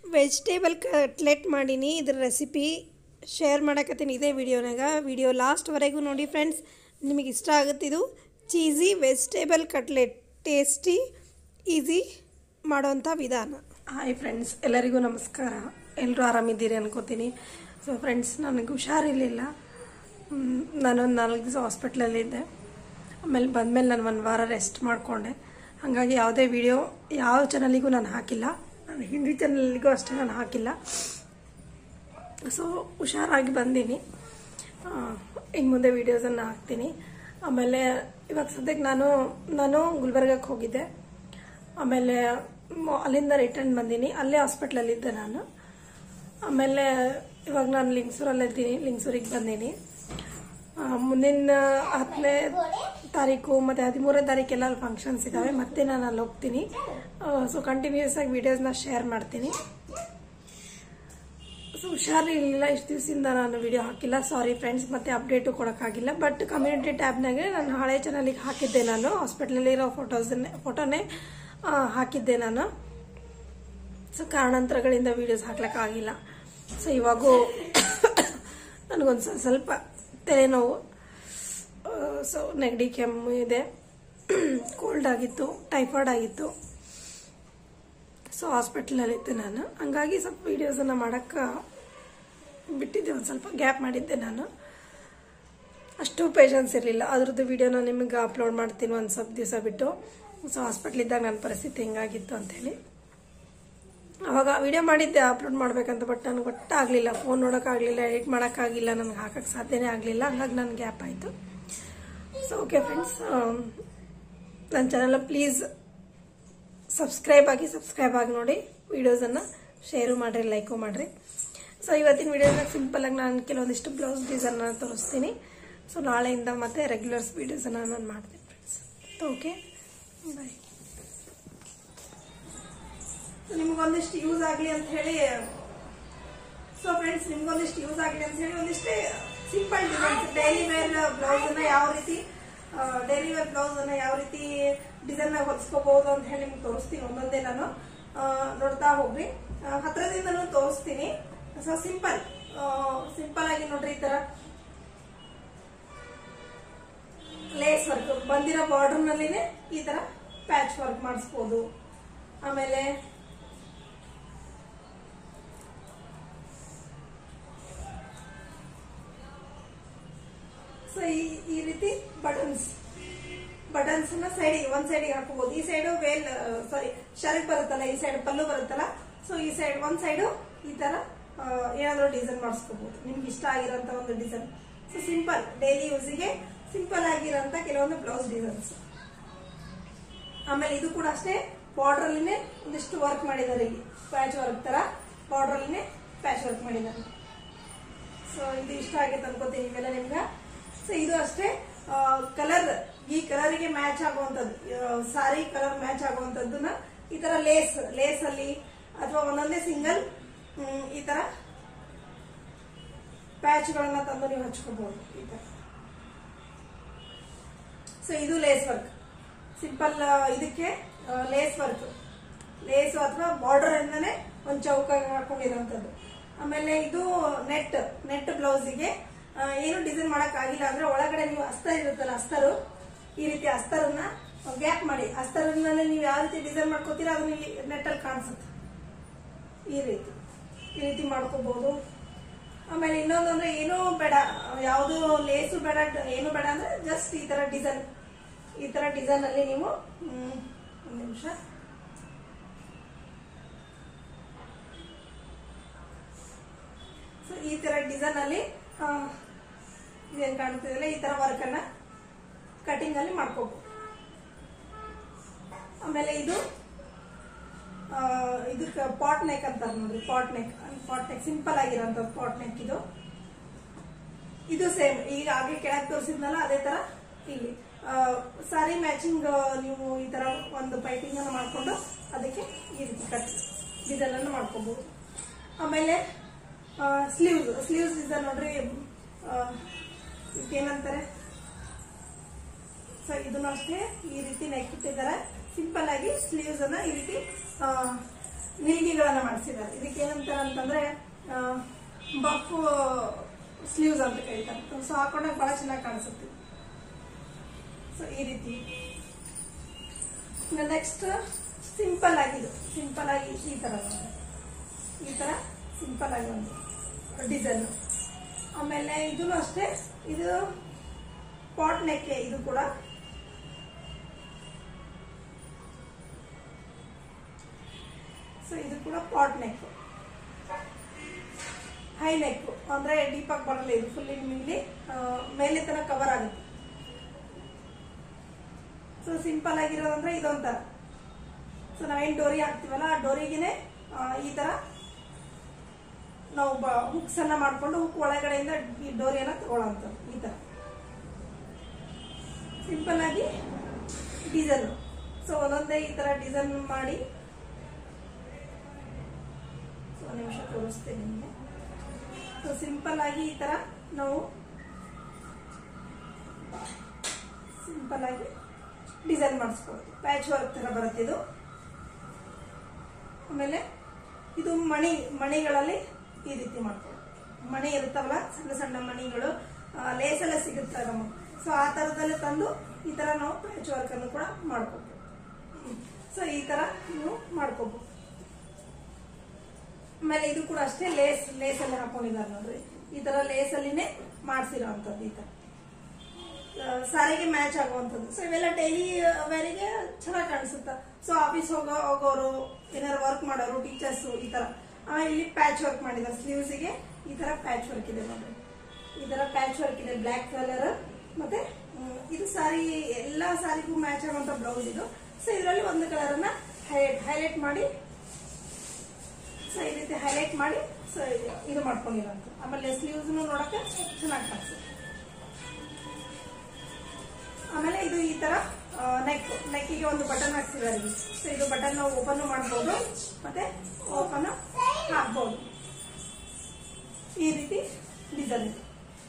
Vegetable cutlet ಮಾಡೀನಿ ಇದ್ರ recipe share ಮಾಡಕತ್ತೀನಿ ಇದೇ ವಿಡಿಯೋನಾಗ ವಿಡಿಯೋ ಲಾಸ್ಟ್ವರೆಗೂ ನೋಡಿ ಫ್ರೆಂಡ್ಸ್ ನಿಮಗೆ ಇಷ್ಟ ಆಗುತ್ತಿದು cheesy vegetable cutlet tasty easy ಮಾಡೋಂಥ ವಿಧಾನ ಹಾಯ್ ಫ್ರೆಂಡ್ಸ್ ಎಲ್ಲರಿಗೂ ನಮಸ್ಕಾರ ಎಲ್ಲರೂ ಆರಾಮಿದ್ದೀರಿ ಅನ್ಕೋತೀನಿ ಸೊ ಫ್ರೆಂಡ್ಸ್ ನನಗೆ ಹುಷಾರಿರಲಿಲ್ಲ ಮ್, ನಾನೊಂದು ನಾಲ್ಕು ದಿವಸ ಹಾಸ್ಪಿಟ್ಲಲ್ಲಿದ್ದೆ ಆಮೇಲೆ ಬಂದಮೇಲೆ ನಾನು ಒಂದು ವಾರ ರೆಸ್ಟ್ ಮಾಡಿಕೊಂಡೆ ಹಾಗಾಗಿ ಯಾವುದೇ ವಿಡಿಯೋ ಯಾವ ಚಾನಲಿಗೂ ನಾನು ಹಾಕಿಲ್ಲ ನಾನು ಹಿಂದಿ ಚಾನಲಿಗೂ ಅಷ್ಟೇ ನಾನು ಹಾಕಿಲ್ಲ ಸೊ ಹುಷಾರಾಗಿ ಬಂದೀನಿ ಇನ್ನು ಮುಂದೆ ವೀಡಿಯೋಸನ್ನು ಹಾಕ್ತೀನಿ ಆಮೇಲೆ ಇವಾಗ ಸದ್ಯಕ್ಕೆ ನಾನು ನಾನು ಗುಲ್ಬರ್ಗಕ್ಕೆ ಹೋಗಿದ್ದೆ ಆಮೇಲೆ ಮ- ಅಲ್ಲಿಂದ ರಿಟರ್ನ್ ಬಂದೀನಿ ಅಲ್ಲೇ ಹಾಸ್ಪಿಟ್ಲಲ್ಲಿದ್ದೆ ನಾನು ಆಮೇಲೆ ಇವಾಗ ನಾನು ಲಿಂಗ್ಸೂರಲ್ಲಿದ್ದೀನಿ ಲಿಂಗ್ಸೂರಿಗೆ ಬಂದೀನಿ ಆ, ಮುಂದಿನ ಹತ್ತನೇ ತಾರೀಕು ಮತ್ತು ಹದಿಮೂರನೇ ತಾರೀಕೆಲ್ಲ ಅಲ್ಲಿ ಫಂಕ್ಷನ್ಸ್ ಇದ್ದಾವೆ ಮತ್ತೆ ನಾನು ಅಲ್ಲಿ ಹೋಗ್ತೀನಿ ಸೊ ಕಂಟಿನ್ಯೂಸ್ ಆಗಿ ವಿಡಿಯೋಸ್ನ ಶೇರ್ ಮಾಡ್ತೀನಿ ಸೊ ಹುಷಾರಿರಲಿಲ್ಲ ಇಷ್ಟು ದಿವಸದಿಂದ ನಾನು ವಿಡಿಯೋ ಹಾಕಿಲ್ಲ ಸಾರಿ ಫ್ರೆಂಡ್ಸ್ ಮತ್ತೆ ಅಪ್ಡೇಟು ಕೊಡೋಕ್ಕಾಗಿಲ್ಲ ಬಟ್ ಕಮ್ಯುನಿಟಿ ಟ್ಯಾಬ್ನಾಗೆ ನಾನು ಹಳೆ ಚಾನಲಿಗೆ ಹಾಕಿದ್ದೆ ನಾನು ಹಾಸ್ಪಿಟ್ಲಲ್ಲಿರೋ ಫೋಟೋಸನ್ನೇ ಫೋಟೋನೇ ಆ, ಹಾಕಿದ್ದೆ ನಾನು ಸೊ ಕಾರಣಾಂತರಗಳಿಂದ ವಿಡಿಯೋಸ್ ಹಾಕ್ಲಿಕ್ಕಾಗಿಲ್ಲ ಸೊ ಇವಾಗೂ ನನಗೊಂದು ಸ- ಸ್ವಲ್ಪ ತಲೆನೋವು ಸೊ ನೆಗಡಿ ಕೆಮ್ಮು ಇದೆ ಕೋಲ್ಡ್ ಆಗಿತ್ತು ಟೈಫಾಯ್ಡ್ ಆಗಿತ್ತು ಸೊ ಹಾಸ್ಪಿಟ್ಲಲ್ಲಿದ್ದೆ ನಾನು ಹಂಗಾಗಿ ಸ್ವಲ್ಪ ವೀಡಿಯೋಸನ್ನು ಮಾಡೋಕ್ಕೆ ಬಿಟ್ಟಿದ್ದೆ ಒಂದು ಸ್ವಲ್ಪ ಗ್ಯಾಪ್ ಮಾಡಿದ್ದೆ ನಾನು ಅಷ್ಟು ಪೇಷನ್ಸ್ ಇರಲಿಲ್ಲ ಅದ್ರದ್ದು ವಿಡಿಯೋನ ನಿಮಗೆ ಅಪ್ಲೋಡ್ ಮಾಡ್ತೀನಿ ಒಂದು ಸ್ವಲ್ಪ ದಿವಸ ಬಿಟ್ಟು ಸೊ ಹಾಸ್ಪಿಟ್ಲಿದ್ದಾಗ ನನ್ನ ಪರಿಸ್ಥಿತಿ ಹೆಂಗಾಗಿತ್ತು ಅಂಥೇಳಿ ಅವಾಗ ವಿಡಿಯೋ ಮಾಡಿದ್ದೆ ಅಪ್ಲೋಡ್ ಮಾಡ್ಬೇಕಂತ ಬಟ್ ನನಗೆ ಗೊತ್ತಾಗಲಿಲ್ಲ ಫೋನ್ ನೋಡೋಕ್ಕಾಗಲಿಲ್ಲ ಎಡಿಟ್ ಮಾಡೋಕ್ಕಾಗಿಲ್ಲ ನನಗೆ ಹಾಕಕ್ಕೆ ಸಾಧ್ಯನೇ ಆಗಲಿಲ್ಲ ಹಂಗಾಗಿ ನನ್ನ ಗ್ಯಾಪ್ ಆಯಿತು ಸೊ ಓಕೆ ಫ್ರೆಂಡ್ಸ್ ನನ್ನ ಚಾನಲ್ ಪ್ಲೀಸ್ ಸಬ್ಸ್ಕ್ರೈಬ್ ಆಗಿ ಸಬ್ಸ್ಕ್ರೈಬ್ ಆಗಿ ನೋಡಿ ವಿಡಿಯೋಸನ್ನು ಶೇರು ಮಾಡಿರಿ ಲೈಕು ಮಾಡಿರಿ ಸೊ ಇವತ್ತಿನ ವಿಡಿಯೋದಾಗ ಸಿಂಪಲಾಗಿ ನಾನು ಕೆಲವೊಂದಿಷ್ಟು ಬ್ಲೌಸ್ ಡಿಸೈನ್ನ ತೋರಿಸ್ತೀನಿ ಸೊ ನಾಳೆಯಿಂದ ಮತ್ತೆ ರೆಗ್ಯುಲರ್ಸ್ ವಿಡಿಯೋಸನ್ನು ನಾನು ಮಾಡ್ತೀನಿ ಫ್ರೆಂಡ್ಸ್ ಓಕೆ ಬಾಯ್ ನಿಮ್ಗೊಂದಿಷ್ಟು ಯೂಸ್ ಆಗಲಿ ಅಂತ ಹೇಳಿ ಸೊ ಫ್ರೆಂಡ್ಸ್ ನಿಮ್ಗೊಂದಿಷ್ಟು ಯೂಸ್ ಆಗಲಿ ಅಂತ ಹೇಳಿ ಒಂದಿಷ್ಟೇ simple designs daily wear blouse ಅನ್ನ ಯಾವ ರೀತಿ ಡೈಲಿ ವೇರ್ ಬ್ಲೌಸ್ ಅನ್ನ ಯಾವ ರೀತಿ ಡಿಸೈನ್ ಹೊಲಿಸ್ಕೋಬಹುದು ಅಂತ ಹೇಳಿ ನಿಮ್ಗೆ ತೋರಿಸ್ತೀನಿ ಒಂದೊಂದೇ ನಾನು ಆ, ನೋಡ್ತಾ ಹೋಗ್ರಿ ಆ, ಹತ್ರದಿಂದನೂ ತೋರಿಸ್ತೀನಿ ಸೊ ಸಿಂಪಲ್ ಸಿಂಪಲ್ ಆಗಿ ನೋಡ್ರಿ ಈ ತರ ಲೇಸ್ ವರ್ಕ್ ಬಂದಿರೋ ಬಾರ್ಡರ್ ನಲ್ಲಿನೇ ಈ ತರ ಪ್ಯಾಚ್ ವರ್ಕ್ ಮಾಡಿಸ್ಬೋದು ಆಮೇಲೆ ಸೊ ಈ ಈ ರೀತಿ ಬಟನ್ಸ್ ಬಟನ್ಸ್ ನ ಸೈಡ್ ಒಂದ್ ಸೈಡಿಗೆ ಹಾಕೋಬಹುದು ಈ ಸೈಡ್ ವೇಲ್ ಸಾರಿ ಶರ್ಟ್ ಬರುತ್ತಲ್ಲ ಈ ಸೈಡ್ ಪಲ್ಲು ಬರುತ್ತಲ್ಲ ಸೊ ಈ ಸೈಡ್ ಒಂದ್ ಸೈಡ್ ಈ ತರ ಆ, ಏನಾದ್ರೂ ಡಿಸೈನ್ ಮಾಡಿಸ್ಕೋಬಹುದು ನಿಮ್ಗೆ ಇಷ್ಟ ಆಗಿರೋಂತ ಒಂದು ಡಿಸೈನ್ ಸೊ ಸಿಂಪಲ್ ಡೈಲಿ ಯೂಸಿಗೆ ಸಿಂಪಲ್ ಆಗಿರೋಂತ ಕೆಲವೊಂದು ಬ್ಲೌಸ್ ಡಿಸೈನ್ಸ್ ಆಮೇಲೆ ಇದು ಕೂಡ ಅಷ್ಟೇ ಬಾರ್ಡರ್ ಅಲ್ಲಿನೇ ಒಂದಿಷ್ಟು ವರ್ಕ್ ಮಾಡಿದ್ದಾರೆ ಇಲ್ಲಿ ಪ್ಯಾಚ್ ವರ್ಕ್ ತರ ಬಾರ್ಡರ್ ಅಲ್ಲಿನೇ ಪ್ಯಾಚ್ ವರ್ಕ್ ಮಾಡಿದ್ದಾರೆ ಸೊ ಇದು ಇಷ್ಟ ಆಗೈತೆ ಅನ್ಕೋತೀನಿ ಇವೆಲ್ಲ ನಿಮ್ಗೆ ಸೊ ಇದು ಅಷ್ಟೇ ಕಲರ್ ಈ ಕಲರ್ಗೆ ಮ್ಯಾಚ್ ಆಗುವಂಥದ್ದು ಸಾರಿ ಕಲರ್ ಮ್ಯಾಚ್ ಆಗುವಂಥದ್ದನ್ನ ಈ ತರ ಲೇಸ್ ಲೇಸ್ ಅಲ್ಲಿ ಅಥವಾ ಒಂದೊಂದೇ ಸಿಂಗಲ್ ಈ ತರ ಪ್ಯಾಚ್ ಗಳನ್ನ ತಂದು ನೀವು ಹಚ್ಕೋಬಹುದು ಈ ತರ ಸೊ ಇದು ಲೇಸ್ ವರ್ಕ್ ಸಿಂಪಲ್ ಇದಕ್ಕೆ ಲೇಸ್ ವರ್ಕ್ ಲೇಸ್ ಅಥವಾ ಬಾರ್ಡರ್ ಇಂದಾನೆ ಒಂದು ಚೌಕ ಹಾಕೊಂಡಿರೋಂಥದ್ದು ಆಮೇಲೆ ಇದು ನೆಟ್ ನೆಟ್ ಬ್ಲೌಸಿಗೆ ಏನು ಡಿಸೈನ್ ಮಾಡಕ್ ಆಗಿಲ್ಲ ಅಂದ್ರೆ ಒಳಗಡೆ ನೀವು ಅಸ್ತರ್ ಇರುತ್ತಲ್ಲ ಅಸ್ತರು ಈ ರೀತಿ ಅಸ್ತರನ್ನ ಗ್ಯಾಪ್ ಮಾಡಿ ಅಸ್ತರನಲ್ಲಿ ನೀವು ಯಾವ ರೀತಿ ಡಿಸೈನ್ ಮಾಡ್ಕೋತೀರಾ ಅದನ್ನ ಇಲ್ಲಿ ನೆಟ್ಟಲ್ಲಿ ಕಾಣಿಸುತ್ತೆ ಈ ರೀತಿ ಈ ರೀತಿ ಮಾಡ್ಕೋಬಹುದು ಆಮೇಲೆ ಇನ್ನೊಂದು ಅಂದ್ರೆ ಏನೂ ಬೇಡ ಯಾವುದು ಲೇಸು ಬೇಡ ಏನು ಬೇಡ ಅಂದ್ರೆ ಜಸ್ಟ್ ಈ ತರ ಡಿಸೈನ್ ಈ ತರ ಡಿಸೈನ್ ಅಲ್ಲಿ ನೀವು ಹ್ಮ್, ಒಂದ್ ನಿಮಿಷ ಸೊ ಈ ತರ ಡಿಸೈನ್ ಅಲ್ಲಿ ಆ, ಇದೇನ್ ಕಾಣ್ತಿದೆಯಲ್ಲ ಈ ತರ ವರ್ಕ್ ಅನ್ನ ಕಟಿಂಗ್ ಅಲ್ಲಿ ಮಾಡ್ಕೋಬಹುದು ಆಮೇಲೆ ಇದು ಆ, ಇದಕ್ಕೆ ಪಾಟ್ ನೆಕ್ ಅಂತಾರೆ ನೋಡ್ರಿ pot neck pot neck simple ಆಗಿರೋಂಥ ಪಾಟ್ ನೆಕ್ ಇದು ಇದು ಸೇಮ್ ಈಗ ಆಗ್ಲೇ ಕೆಳಗೆ ತೋರಿಸಿದ್ನಲ್ಲ ಅದೇ ತರ ಇಲ್ಲಿ ಸಾರಿ ಮ್ಯಾಚಿಂಗ್ ನೀವು ಈ ತರ ಒಂದು ಪೈಪಿಂಗ್ ಅನ್ನು ಮಾಡ್ಕೊಂಡು ಅದಕ್ಕೆ ಈ ರೀತಿ ಕಟ್ ಡಿಸೈನ್ ಅನ್ನು ಮಾಡ್ಕೋಬಹುದು ಆಮೇಲೆ ಸ್ಲೀವ್ಸ್ ಸ್ಲೀವ್ಸ್ ಇದೆ ನೋಡ್ರಿ ಆ, ಇದಕ್ಕೇನಂತಾರೆ ಸೊ ಇದನ್ನು ಅಷ್ಟೇ ಈ ರೀತಿ ನೆಕ್ ಇಟ್ಟಿದ್ದಾರೆ ಸಿಂಪಲ್ ಆಗಿ ಸ್ಲೀವ್ಸ್ ಅನ್ನ ಈ ರೀತಿ ನಿಲ್ಗಿಗಳನ್ನ ಮಾಡಿಸಿದ್ದಾರೆ ಇದಕ್ಕೆ ಏನಂತಾರೆ ಅಂತಂದ್ರೆ ಬಫ್ ಸ್ಲೀವ್ಸ್ ಅಂತ ಕರೀತಾರೆ ಸೊ ಹಾಕೊಂಡಾಗ ಬಹಳ ಚೆನ್ನಾಗಿ ಕಾಣಿಸುತ್ತೆ ಸೊ ಈ ರೀತಿ ನೆಕ್ಸ್ಟ್ ಸಿಂಪಲ್ ಆಗಿದು ಸಿಂಪಲ್ ಆಗಿ ಈ ತರ ನೋಡಿ. ಈ ತರ ಸಿಂಪಲ್ ಆಗಿ ಒಂದು ಡಿಸೈನ್ ಆಮೇಲೆ ಇದೂ ಅಷ್ಟೇ ಇದು ಪಾಟ್ ನೆಕ್ ಇದು ಕೂಡ ಸೊ ಇದು ಕೂಡ ಪಾಟ್ ನೆಕ್ ಹೈ ನೆಕ್ ಅಂದ್ರೆ ಡೀಪ್ ಆಗಿ ಬರಲ್ಲ ಇದು ಫುಲ್ ನಿಮಗೆ ಮೇಲೆ ತರ ಕವರ್ ಆಗುತ್ತೆ ಸೊ ಸಿಂಪಲ್ ಆಗಿರೋದಂದ್ರೆ ಇದೊಂಥರ ಸೊ ನಾವೇನ್ ಡೋರಿ ಹಾಕ್ತಿವಲ್ಲ ಆ ಡೋರಿಗೆನೆ ಆ, ಈ ತರ ನಾವು ಹುಕ್ಸ್ ಅನ್ನ ಮಾಡ್ಕೊಂಡು ಹುಕ್ ಒಳಗಡೆಯಿಂದ ಈ ಡೋರಿಯನ್ನ ತಗೊಳ್ಳೋಂಥದ್ದು ಈ ತರ ಸಿಂಪಲ್ ಆಗಿ ಡಿಸೈನ್ ಸೊ ಒಂದೊಂದೇ ಈ ತರ ಡಿಸೈನ್ ಮಾಡಿ ಸೊ ಒಂದು ನಿಮಿಷ ತೋರಿಸ್ತೇನೆ ನಿಮಗೆ ಸೊ ಸಿಂಪಲ್ ಆಗಿ ಈ ತರ ನಾವು ಸಿಂಪಲ್ ಆಗಿ ಡಿಸೈನ್ ಮಾಡಿಸ್ಕೊಳ್ಳೋದು ಪ್ಯಾಚ್ ವರ್ಕ್ ತರ ಬರುತ್ತೆ ಇದು ಆಮೇಲೆ ಇದು ಮಣಿ ಮಣಿಗಳಲ್ಲಿ ಈ ರೀತಿ ಮಾಡ್ಕೊಳ್ಳೋದು ಮಣಿ ಇರುತ್ತವಲ್ಲ ಸಣ್ಣ ಸಣ್ಣ ಮಣಿಗಳು ಲೇಸ್ ಎಲ್ಲ ಸಿಗುತ್ತೆ ನಮಗೆ ಸೊ ಆ ತರದಲ್ಲಿ ತಂದು ಈ ತರ ನಾವು ಪ್ಯಾಚ್ ವರ್ಕ್ ಅನ್ನು ಕೂಡ ಮಾಡ್ಕೋಬಹುದು ಸೊ ಈ ತರ ನೀವು ಮಾಡ್ಕೋಬಹುದು ಆಮೇಲೆ ಇದು ಕೂಡ ಅಷ್ಟೇ ಲೇಸ್ ಲೇಸ್ ಅಲ್ಲಿ ಹಾಕೊಂಡಿದ್ದಾರೆ ನೋಡ್ರಿ ಈ ತರ ಲೇಸ್ ಅಲ್ಲಿನೇ ಮಾಡ್ಸಿರೋ ಅಂತದ್ದು ಈ ತರ ಆ, ಸಾರಿಗೆ ಮ್ಯಾಚ್ ಆಗುವಂಥದ್ದು ಸೊ ಇವೆಲ್ಲ ಡೈಲಿ ವೇರಿಗೆ ಚೆನ್ನಾಗಿ ಕಾಣಿಸುತ್ತೆ ಸೊ ಆಫೀಸ್ ಹೋಗೋ ಹೋಗೋರು ಏನಾರು ವರ್ಕ್ ಮಾಡೋರು ಟೀಚರ್ಸ್ ಈ ತರ ಆಮೇಲೆ ಇಲ್ಲಿ ಪ್ಯಾಚ್ ವರ್ಕ್ ಮಾಡಿದ್ದಾರೆ ಸ್ಲೀವ್ಸ್ ಗೆ ಈ ತರ ಪ್ಯಾಚ್ ವರ್ಕ್ ಇದೆ ನೋಡ್ರಿ ಈ ತರ ಪ್ಯಾಚ್ ವರ್ಕ್ ಇದೆ ಬ್ಲ್ಯಾಕ್ ಕಲರ್ ಮತ್ತೆ ಹ್ಮ್, ಇದು ಸಾರಿ ಎಲ್ಲಾ ಸಾರಿಗೂ ಮ್ಯಾಚ್ ಆಗುವಂತ ಬ್ಲೌಸ್ ಇದು ಸೊ ಇದರಲ್ಲಿ ಒಂದು ಕಲರ್ ಅನ್ನ ಹೈಲೈಟ್ ಹೈಲೈಟ್ ಮಾಡಿ ಸೊ ಈ ರೀತಿ ಹೈಲೈಟ್ ಮಾಡಿ ಸೊ ಇದು ಮಾಡ್ಕೊಂಡಿರೋಂಥ ಆಮೇಲೆ ಸ್ಲೀವ್ಸ್ ನೋಡಕ್ಕೆ ಚೆನ್ನಾಗಿ ಕಾಣಿಸುತ್ತೆ ಆಮೇಲೆ ಇದು ಈ ತರ ನೆಕ್ ನೆಕ್ಕಿಗೆ ಒಂದು ಬಟನ್ ಹಾಕ್ಸಿದ್ದಾರೆ ಇಲ್ಲಿ ಸೊ ಇದು ಬಟನ್ ನಾವು ಓಪನ್ ಮಾಡ್ಬೋದು ಮತ್ತೆ ಓಪನ್ ಹಾಕ್ಬೋದು ಈ ರೀತಿ ಡಿಸೈನ್ ಇದೆ